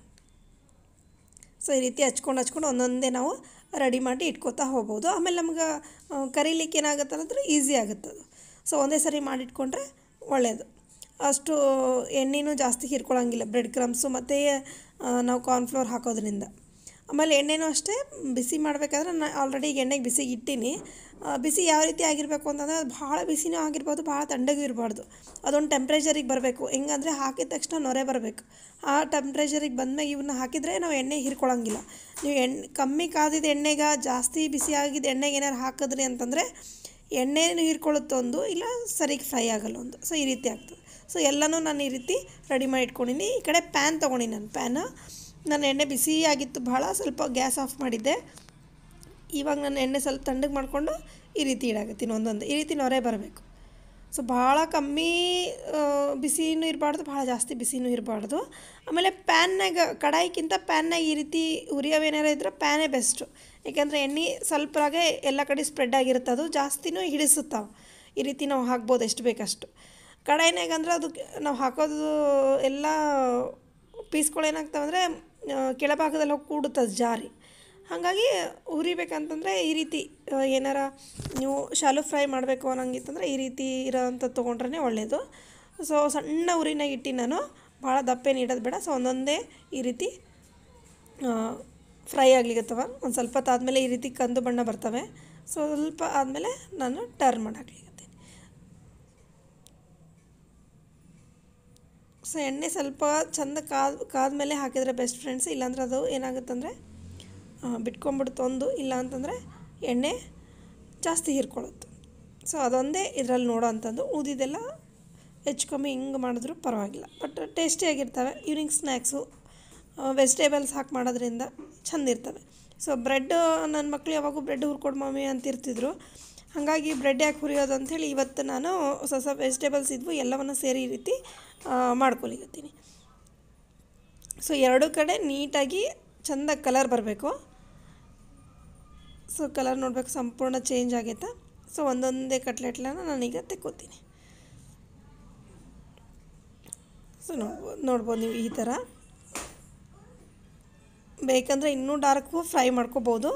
ಸೊ ಈ ರೀತಿ ಹಚ್ಕೊಂಡು ಹಚ್ಕೊಂಡು ಒಂದೊಂದೇ ನಾವು ರೆಡಿ ಮಾಡಿ ಇಟ್ಕೋತಾ ಹೋಗ್ಬೋದು ಆಮೇಲೆ ನಮ್ಗೆ ಆ, ಕರೀಲಿಕ್ಕೆ ಏನಾಗುತ್ತೆ ಅಂದ್ರೆ ಈಸಿ ಆಗುತ್ತೆ ಅದು ಸೊ ಒಂದೇ ಸರಿ ಮಾಡಿಟ್ಕೊಂಡ್ರೆ ಒಳ್ಳೆಯದು ಅಷ್ಟು ಎಣ್ಣೆನೂ ಜಾಸ್ತಿ ಹೀರ್ಕೊಳ್ಳೋಂಗಿಲ್ಲ ಬ್ರೆಡ್ ಕ್ರಮ್ಸು ಮತ್ತು ನಾವು ಕಾರ್ನ್ಫ್ಲೋರ್ ಹಾಕೋದ್ರಿಂದ ಆಮೇಲೆ ಎಣ್ಣೆನೂ ಅಷ್ಟೇ ಬಿಸಿ ಮಾಡಬೇಕಾದ್ರೆ ನಾನು ಆಲ್ರೆಡಿ ಈಗ ಎಣ್ಣೆಗೆ ಬಿಸಿಗೆ ಇಟ್ಟೀನಿ ಆ, ಬಿಸಿ ಯಾವ ರೀತಿ ಆಗಿರಬೇಕು ಅಂತಂದರೆ ಅದು ಭಾಳ ಬಿಸಿನೂ ಆಗಿರ್ಬೋದು ಭಾಳ ತಣ್ಣಗೂ ಇರಬಾರ್ದು ಅದೊಂದು ಟೆಂಪ್ರೇಚರಿಗೆ ಬರಬೇಕು ಹೆಂಗಂದರೆ ಹಾಕಿದ ತಕ್ಷಣ ನೊರೆ ಬರಬೇಕು ಆ ಟೆಂಪ್ರೇಚರಿಗೆ ಬಂದ್ಮೇಲೆ ಇವನ್ನ ಹಾಕಿದರೆ ನಾವು ಎಣ್ಣೆ ಹೀರ್ಕೊಳ್ಳೋಂಗಿಲ್ಲ ನೀವು ಎಣ್ಣೆ ಕಮ್ಮಿ ಕಾದಿದ ಎಣ್ಣೆಗೆ ಜಾಸ್ತಿ ಬಿಸಿ ಆಗಿದ್ದ ಎಣ್ಣೆಗೆ ಏನಾರು ಹಾಕಿದ್ರಿ ಅಂತಂದರೆ ಎಣ್ಣೆನೂ ಹೀರ್ಕೊಳ್ಳುತ್ತೆ ಒಂದು ಇಲ್ಲ ಸರಿಗೆ ಫ್ರೈ ಆಗಲ್ಲ ಒಂದು ಸೊ ಈ ರೀತಿ ಆಗ್ತದೆ ಸೊ ಎಲ್ಲನೂ ನಾನು ಈ ರೀತಿ ರೆಡಿ ಮಾಡಿ ಇಟ್ಕೊಂಡಿನಿ ಈ ಕಡೆ ಪ್ಯಾನ್ ತೊಗೊಂಡಿನಿ ನಾನು ಪ್ಯಾನ್ ನಾನು ಎಣ್ಣೆ ಬಿಸಿ ಆಗಿತ್ತು ಭಾಳ ಸ್ವಲ್ಪ ಗ್ಯಾಸ್ ಆಫ್ ಮಾಡಿದ್ದೆ ಇವಾಗ ನಾನು ಎಣ್ಣೆ ಸ್ವಲ್ಪ ತಣ್ಣಗೆ ಮಾಡಿಕೊಂಡು ಈ ರೀತಿ ಇಡಾಕತ್ತೀನಿ ಒಂದೊಂದು ಈ ರೀತಿ ನೊರೆ ಬರಬೇಕು ಸೊ ಭಾಳ ಕಮ್ಮಿ ಆ, ಬಿಸಿನೂ ಇರಬಾರ್ದು ಭಾಳ ಜಾಸ್ತಿ ಬಿಸಿನೂ ಇರಬಾರ್ದು ಆಮೇಲೆ ಪ್ಯಾನ್ನಾಗ ಕಡಾಯಿಕ್ಕಿಂತ ಪ್ಯಾನ್ನಾಗ ಈ ರೀತಿ ಉರಿಯೋವೇನಾರ ಇದ್ರೆ ಪ್ಯಾನೇ ಬೆಸ್ಟು ಯಾಕೆಂದರೆ ಎಣ್ಣೆ ಸ್ವಲ್ಪರಾಗೆ ಎಲ್ಲ ಕಡೆ ಸ್ಪ್ರೆಡ್ ಆಗಿರುತ್ತೆ ಅದು ಜಾಸ್ತಿನೂ ಹಿಡಿಸುತ್ತಾವೆ ಈ ರೀತಿ ನಾವು ಹಾಕ್ಬೋದು ಎಷ್ಟು ಬೇಕಷ್ಟು ಕಡಾಯಿನಾಗ ಅಂದ್ರೆ ಅದು ನಾವು ಹಾಕೋದು ಎಲ್ಲ ಪೀಸ್ಗಳು ಏನಾಗ್ತಾವೆ ಅಂದರೆ ಕೆಳಭಾಗದಲ್ಲಿ ಹೋಗಿ ಕೂಡುತ್ತದೆ ಜಾರಿ ಹಾಗಾಗಿ ಹುರಿಬೇಕಂತಂದರೆ ಈ ರೀತಿ ಆ, ಏನಾರ ನೀವು ಶಾಲು ಫ್ರೈ ಮಾಡಬೇಕು ಅನ್ನಂಗಿತ್ತಂದ್ರೆ ಈ ರೀತಿ ಇರೋವಂಥ ತೊಗೊಂಡ್ರೆ ಒಳ್ಳೆಯದು ಸೊ ಸಣ್ಣ ಉರಿನಾಗ ಇಟ್ಟು ನಾನು ಭಾಳ ದಪ್ಪೇನು ಇಡೋದು ಬೇಡ ಸೊ ಒಂದೊಂದೇ ಈ ರೀತಿ ಫ್ರೈ ಆಗ್ಲಿಕ್ಕತ್ತವ ಒಂದು ಸ್ವಲ್ಪ ಹೊತ್ತು ಆದಮೇಲೆ ಈ ರೀತಿ ಕಂದು ಬಣ್ಣ ಬರ್ತವೆ ಸೊ ಸ್ವಲ್ಪ ಆದಮೇಲೆ ನಾನು ಟರ್ನ್ ಮಾಡಾಕ್ಲಿಕತ್ತೀನಿ ಸೊ ಎಣ್ಣೆ ಸ್ವಲ್ಪ ಚಂದ ಕಾದ ಕಾದ್ಮೇಲೆ ಹಾಕಿದರೆ ಬೆಸ್ಟ್ ಫ್ರೆಂಡ್ಸ್ ಇಲ್ಲಾಂದ್ರೆ ಅದು ಏನಾಗುತ್ತಂದರೆ ಬಿಟ್ಕೊಂಡ್ಬಿಡುತ್ತೆ ಒಂದು ಇಲ್ಲ ಅಂತಂದರೆ ಎಣ್ಣೆ ಜಾಸ್ತಿ ಹೀರ್ಕೊಳ್ಳುತ್ತೆ ಸೊ ಅದೊಂದೇ ಇದರಲ್ಲಿ ನೋಡೋ ಅಂಥದ್ದು ಉಳಿದಿದ್ದೆಲ್ಲ ಹೆಚ್ಚು ಕಮ್ಮಿ ಹಿಂಗೆ ಮಾಡಿದ್ರು ಪರವಾಗಿಲ್ಲ ಬಟ್ ಟೇಸ್ಟಿಯಾಗಿರ್ತವೆ ಈವ್ನಿಂಗ್ ಸ್ನ್ಯಾಕ್ಸು ವೆಜಿಟೇಬಲ್ಸ್ ಹಾಕಿ ಮಾಡೋದ್ರಿಂದ ಚಂದ ಇರ್ತವೆ ಸೊ ಬ್ರೆಡ್ ನನ್ನ ಮಕ್ಳು ಯಾವಾಗೂ ಬ್ರೆಡ್ ಹುರ್ಕೊಡು ಮಮ್ಮಿ ಅಂತಿರ್ತಿದ್ರು ಹಾಗಾಗಿ ಬ್ರೆಡ್ ಯಾಕೆ ಹುರಿಯೋದು ಅಂಥೇಳಿ ಇವತ್ತು ನಾನು ಹೊಸ ಹೊಸ ವೆಜಿಟೇಬಲ್ಸ್ ಇದ್ವು ಎಲ್ಲವನ್ನು ಸೇರಿ ಈ ರೀತಿ ಮಾಡ್ಕೊಲಿಕತ್ತೀನಿ ಸೊ ಎರಡೂ ಕಡೆ ನೀಟಾಗಿ ಚಂದ ಕಲರ್ ಬರಬೇಕು ಸೊ ಕಲರ್ ನೋಡ್ಬೇಕು ಸಂಪೂರ್ಣ ಚೇಂಜ್ ಆಗೈತೆ ಸೊ ಒಂದೊಂದೇ ಕಟ್ಲೆಟ್ಲನ ನಾನೀಗ ತೆಕ್ಕೋತೀನಿ ಸೊ ನೋಡ್ಬೋದು ನೋಡ್ಬೋದು ನೀವು ಈ ಥರ ಬೇಕಂದರೆ ಇನ್ನೂ ಡಾರ್ಕು ಫ್ರೈ ಮಾಡ್ಕೋಬೋದು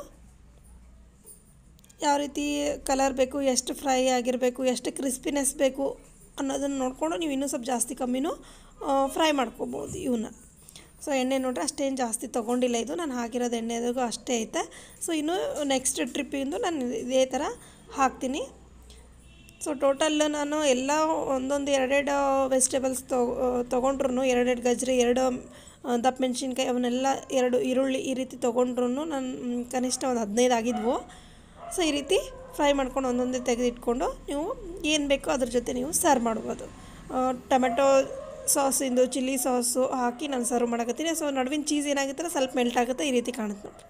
ಯಾವ ರೀತಿ ಕಲರ್ ಬೇಕು ಎಷ್ಟು ಫ್ರೈ ಆಗಿರಬೇಕು ಎಷ್ಟು ಕ್ರಿಸ್ಪಿನೆಸ್ ಬೇಕು ಅನ್ನೋದನ್ನು ನೋಡಿಕೊಂಡು ನೀವು ಇನ್ನೂ ಸ್ವಲ್ಪ ಜಾಸ್ತಿ ಕಮ್ಮಿನೂ ಫ್ರೈ ಮಾಡ್ಕೋಬೋದು ಇವನ್ನ ಸೊ ಎಣ್ಣೆ ನೋಡ್ರೆ ಅಷ್ಟೇನು ಜಾಸ್ತಿ ತೊಗೊಂಡಿಲ್ಲ ಇದು ನಾನು ಹಾಕಿರೋದು ಎಣ್ಣೆದಾಗೂ ಅಷ್ಟೇ ಐತೆ ಸೊ ಇನ್ನು ನೆಕ್ಸ್ಟ್ ಟ್ರಿಪ್ಪಿಂದು ನಾನು ಇದೇ ಥರ ಹಾಕ್ತೀನಿ ಸೊ ಟೋಟಲ್ ನಾನು ಎಲ್ಲ ಒಂದೊಂದು ಎರಡೆರಡು ವೆಜಿಟೇಬಲ್ಸ್ ತೊಗೊಂಡ್ರು ಎರಡೆರಡು ಗಜ್ರಿ ಎರಡು ಆ, ದಪ್ಪ ಮೆಣಸಿನ್ಕಾಯಿ ಅವನ್ನೆಲ್ಲ ಎರಡು ಈರುಳ್ಳಿ ಈ ರೀತಿ ತೊಗೊಂಡ್ರು ನಾನು ಮ್, ಕನಿಷ್ಠ ಒಂದು ಹದಿನೈದು ಆಗಿದ್ವು ಸೊ ಈ ರೀತಿ ಫ್ರೈ ಮಾಡ್ಕೊಂಡು ಒಂದೊಂದೇ ತೆಗೆದಿಟ್ಕೊಂಡು ನೀವು ಏನು ಬೇಕೋ ಅದ್ರ ಜೊತೆ ನೀವು ಸರ್ವ್ ಮಾಡ್ಬೋದು ಆ, ಟೊಮೆಟೊ ಸಾಸಿಂದು ಚಿಲ್ಲಿ ಸಾಸು ಹಾಕಿ ನಾನು ಸರ್ವ್ ಮಾಡಕತ್ತೀನಿ ಸೊ ನಡುವಿನ ಚೀಸ್ ಏನಾಗುತ್ತೆ ಸ್ವಲ್ಪ ಮೆಲ್ಟ್ ಆಗುತ್ತೆ ಈ ರೀತಿ ಕಾಣುತ್ತೆ ನೋಡಿರಿ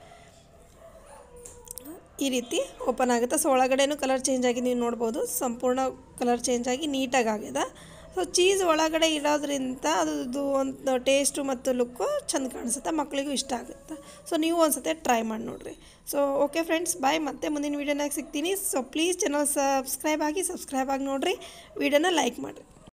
ಈ ರೀತಿ ಓಪನ್ ಆಗುತ್ತೆ ಸೊ ಒಳಗಡೆನೂ ಕಲರ್ ಚೇಂಜ್ ಆಗಿ ನೀವು ನೋಡ್ಬೋದು ಸಂಪೂರ್ಣ ಕಲರ್ ಚೇಂಜ್ ಆಗಿ ನೀಟಾಗಿ ಆಗಿದೆ ಸೊ ಚೀಸ್ ಒಳಗಡೆ ಇರೋದ್ರಿಂದ ಅದು ಒಂದು ಟೇಸ್ಟು ಮತ್ತು ಲುಕ್ಕು ಚಂದ ಕಾಣಿಸುತ್ತೆ ಮಕ್ಕಳಿಗೂ ಇಷ್ಟ ಆಗುತ್ತೆ ಸೊ ನೀವು ಒಂದ್ಸತಿ ಟ್ರೈ ಮಾಡಿ ನೋಡಿರಿ ಸೊ ಓಕೆ ಫ್ರೆಂಡ್ಸ್ ಬಾಯ್ ಮತ್ತೆ ಮುಂದಿನ ವೀಡಿಯೋನಾಗ ಸಿಗ್ತೀನಿ ಸೊ ಪ್ಲೀಸ್ ಚಾನಲ್ ಸಬ್ಸ್ಕ್ರೈಬ್ ಆಗಿ ಸಬ್ಸ್ಕ್ರೈಬ್ ಆಗಿ ನೋಡಿರಿ ವೀಡಿಯೋನ ಲೈಕ್ ಮಾಡಿರಿ